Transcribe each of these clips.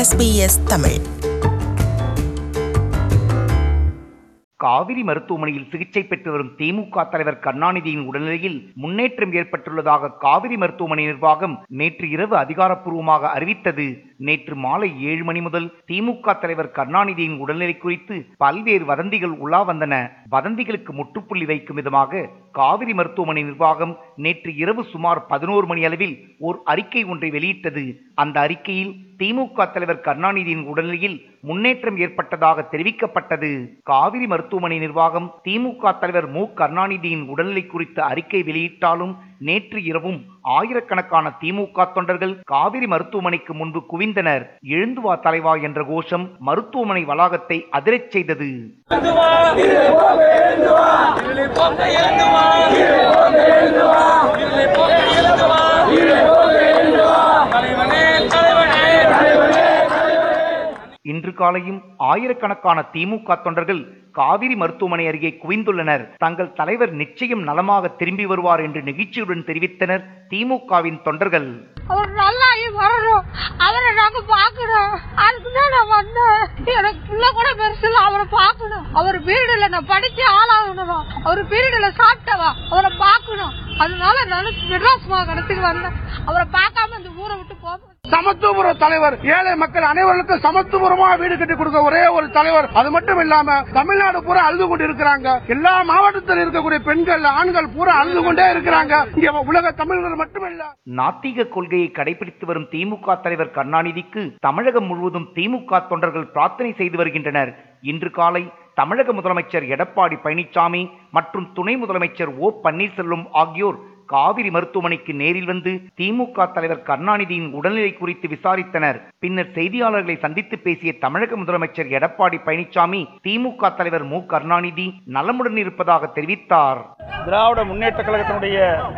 SBS Tamil Kaveri மருத்துவமனையில் சிகிச்சை பெற்று வரும் திமுக தலைவர் கருணாநிதியின் உடல்நிலையில் முன்னேற்றம் ஏற்பட்டுள்ளதாக காவிரி மருத்துவமனை நிர்வாகம் நேற்று இரவு அதிகாரப்பூர்வமாக அறிவித்தது நேற்று மாலை ஏழு மணி முதல் திமுக தலைவர் கருணாநிதியின் உடல்நிலை குறித்து பல்வேறு வதந்திகள் உலா வந்தன வதந்திகளுக்கு முற்றுப்புள்ளி வைக்கும் விதமாக காவிரி மருத்துவமனை நிர்வாகம் நேற்று இரவு சுமார் பதினோரு மணி அளவில் ஓர் அறிக்கை ஒன்றை வெளியிட்டது அந்த அறிக்கையில் திமுக தலைவர் கருணாநிதியின் உடல்நிலையில் முன்னேற்றம் ஏற்பட்டதாக தெரிவிக்கப்பட்டது காவிரி மருத்துவமனை நிர்வாகம் திமுக தலைவர் மு கருணாநிதியின் உடல்நிலை குறித்த அறிக்கை வெளியிட்டாலும் நேற்று இரவும் ஆயிரக்கணக்கான திமுக தொண்டர்கள் காவிரி மருத்துவமனைக்கு முன்பு குவிந்தனர் எழுந்து வா தலைவா என்ற கோஷம் மருத்துவமனை வளாகத்தை அதிரச் செய்தது இன்று காலையும் ஆயிரக்கணக்கான திமுக தொண்டர்கள் காவிரி மருத்துவமனை அருகே குவிந்துள்ளனர் தங்கள் தலைவர் நிச்சயம் நலமாக திரும்பி வருவார் என்று நெகிழ்ச்சியுடன் தெரிவித்தனர் திமுகவின் தொண்டர்கள் அவர் நல்லா வரணும் அவரை நாங்க பாக்கணும் அதுக்குதான் நான் வந்தேன் எனக்கு புள்ள கூட பெருசு இல்ல அவரை பாக்கணும் அவர் பீரியட்ல நான் படிச்சு ஆளாகணும் அவர் பீரியட்ல சாப்பிட்டவா அவரை பாக்கணும் அதனால நான் மெட்ராஸ் மாகாணத்துக்கு வந்தேன் அவரை பார்க்காம இந்த ஊரை விட்டு போக சமத்துவபுர தலைவர் ஏழை மக்கள் அனைவருக்கும் சமத்துவபுரமா வீடு கட்டி கொடுக்க ஒரே ஒரு தலைவர் அது மட்டும் இல்லாம தமிழ்நாடு பூரா அழுது கொண்டு இருக்கிறாங்க எல்லா மாவட்டத்தில் இருக்கக்கூடிய பெண்கள் ஆண்கள் பூரா அழுது கொண்டே இருக்கிறாங்க இங்க உலக தமிழர்கள் மட்டுமல்ல நாத்திக கொள்கையை கடைபிடித்து வரும் திமுக தலைவர் கருணாநிதிக்கு தமிழகம் முழுவதும் திமுக தொண்டர்கள் பிரார்த்தனை செய்து வருகின்றனர் இன்று காலை தமிழக முதலமைச்சர் எடப்பாடி பழனிசாமி மற்றும் துணை முதலமைச்சர் ஓ பன்னீர்செல்வம் ஆகியோர் காவிரி மருத்துவமனைக்கு நேரில் வந்து திமுக தலைவர் கருணாநிதியின் உடல்நிலை குறித்து விசாரித்தனர் பின்னர் செய்தியாளர்களை சந்தித்து பேசிய தமிழக முதலமைச்சர் எடப்பாடி பழனிசாமி திமுக தலைவர் மு கருணாநிதி நலமுடன் இருப்பதாக தெரிவித்தார் திராவிட முன்னேற்ற கழகத்தினுடைய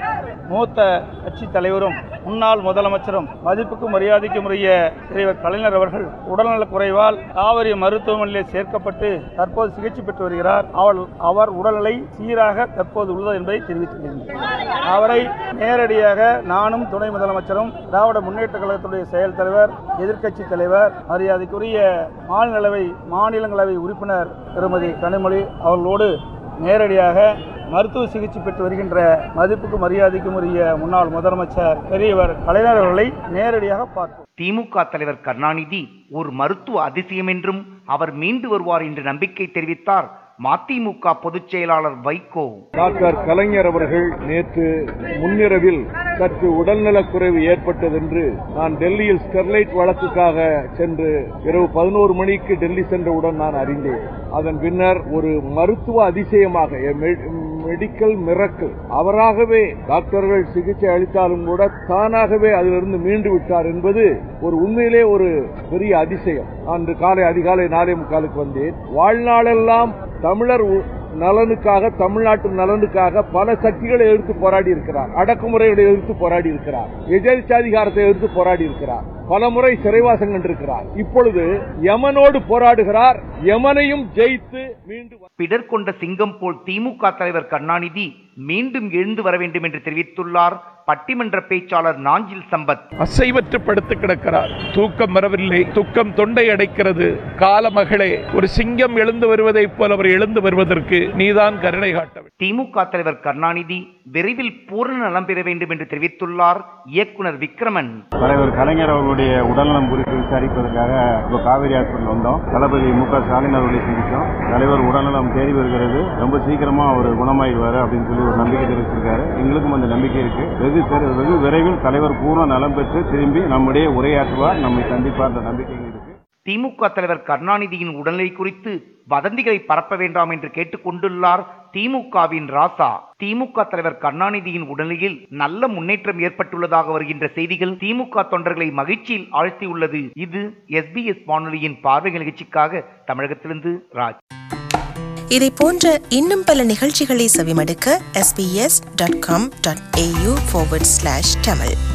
மூத்த கட்சி தலைவரும் முன்னாள் முதலமைச்சரும் மதிப்புக்கும் மரியாதைக்கும் உரிய தலைவர் கலைஞர் அவர்கள் உடல்நலக் குறைவால் காவிரி மருத்துவமனையில் சேர்க்கப்பட்டு தற்போது சிகிச்சை பெற்று வருகிறார் அவள் அவர் உடல்நிலை சீராக தற்போது உள்ளது என்பதை தெரிவித்துள்ளேன் அவரை நேரடியாக நானும் துணை முதலமைச்சரும் திராவிட முன்னேற்ற கழகத்துடைய செயல் தலைவர் எதிர்க்கட்சி தலைவர் மரியாதைக்குரிய மாநிலங்களவை மாநிலங்களவை உறுப்பினர் திருமதி கனிமொழி அவர்களோடு நேரடியாக மருத்துவ சிகிச்சை பெற்று வருகின்ற மதிப்புக்கும் மரியாதைக்கும் உரிய முன்னாள் முதலமைச்சர் பெரியவர் கலைஞர் அவர்களை நேரடியாக பார்த்தோம் திமுக தலைவர் கருணாநிதி ஒரு மருத்துவ அதிசயம் என்றும் அவர் மீண்டு வருவார் என்று நம்பிக்கை தெரிவித்தார் மதிமுக பொதுச் செயலாளர் வைகோ டாக்டர் கலைஞர் அவர்கள் நேற்று முன்னிரவில் சற்று உடல்நலக்குறைவு ஏற்பட்டதென்று நான் டெல்லியில் ஸ்டெர்லைட் வழக்குக்காக சென்று இரவு பதினோரு மணிக்கு டெல்லி சென்றவுடன் நான் அறிந்தேன் அதன் பின்னர் ஒரு மருத்துவ அதிசயமாக மெடிக்கல் மிரக்கல் அவராகவே டாக்டர்கள் சிகிச்சை அளித்தாலும் கூட தானாகவே அதிலிருந்து மீண்டு விட்டார் என்பது ஒரு உண்மையிலே ஒரு பெரிய அதிசயம் அன்று காலை அதிகாலை நாலே முக்காலுக்கு வந்தேன் வாழ்நாளெல்லாம் தமிழர் நலனுக்காக தமிழ்நாட்டு நலனுக்காக பல சக்திகளை எதிர்த்து போராடி இருக்கிறார் அடக்குமுறைகளை எதிர்த்து போராடி இருக்கிறார் எஜேச்சாதிகாரத்தை எதிர்த்து போராடி இருக்கிறார் பல முறை சிறைவாசம் கண்டிருக்கிறார் இப்பொழுது யமனோடு போராடுகிறார் யமனையும் ஜெயித்து மீண்டும் பிடர் கொண்ட சிங்கம் போல் திமுக தலைவர் கருணாநிதி மீண்டும் எழுந்து வர வேண்டும் என்று தெரிவித்துள்ளார் பட்டிமன்ற பேச்சாளர் நாஞ்சில் சம்பத் அசைவற்று படுத்து கிடக்கிறார் தூக்கம் வரவில்லை துக்கம் தொண்டை அடைக்கிறது காலமகளே ஒரு சிங்கம் எழுந்து வருவதைப் போல் அவர் எழுந்து வருவதற்கு நீதான் கருணை காட்ட வேண்டும். திமுக தலைவர் கருணாநிதி விரைவில் பூரண நலம் பெற வேண்டும் என்று தெரிவித்துள்ளார் இயக்குனர் விக்ரமன் தலைவர் கலைஞர் அவர்களுடைய உடல்நலம் குறித்து விசாரிப்பதற்காக இப்போ காவேரி ஹாஸ்பிட்டல் வந்தோம் தளபதி மு க ஸ்டாலின் அவர்களை சந்தித்தோம் தலைவர் உடல்நலம் தேடி வருகிறது ரொம்ப சீக்கிரமா அவர் குணமாயிடுவார் அப்படின்னு சொல்லி ஒரு நம்பிக்கை தெரிவிச்சிருக்காரு எங்களுக்கும் அந்த நம்பிக்கை இருக்கு வெகு சரி- வெகு விரைவில் தலைவர் பூர்ண நலம் பெற்று திரும்பி நம்முடைய உரையாற்றுவார் நம்மை சந்திப்பார் என்ற நம்பிக்கை இருக்கு திமுக தலைவர் கருணாநிதியின் உடல்நிலை குறித்து வதந்திகளை பரப்ப வேண்டாம் என்று கேட்டுக் கொண்டுள்ளார் திமுகவின் ராசா திமுக தலைவர் கருணாநிதியின் உடல்நிலையில் நல்ல முன்னேற்றம் ஏற்பட்டுள்ளதாக வருகின்ற செய்திகள் திமுக தொண்டர்களை மகிழ்ச்சியில் ஆழ்த்தியுள்ளது இது எஸ்பிஎஸ் வானொலியின் பார்வை நிகழ்ச்சிக்காக தமிழகத்திலிருந்து ராஜ் இதை போன்ற இன்னும் பல நிகழ்ச்சிகளை செவிமடுக்க sbs.com.au forward slash tamil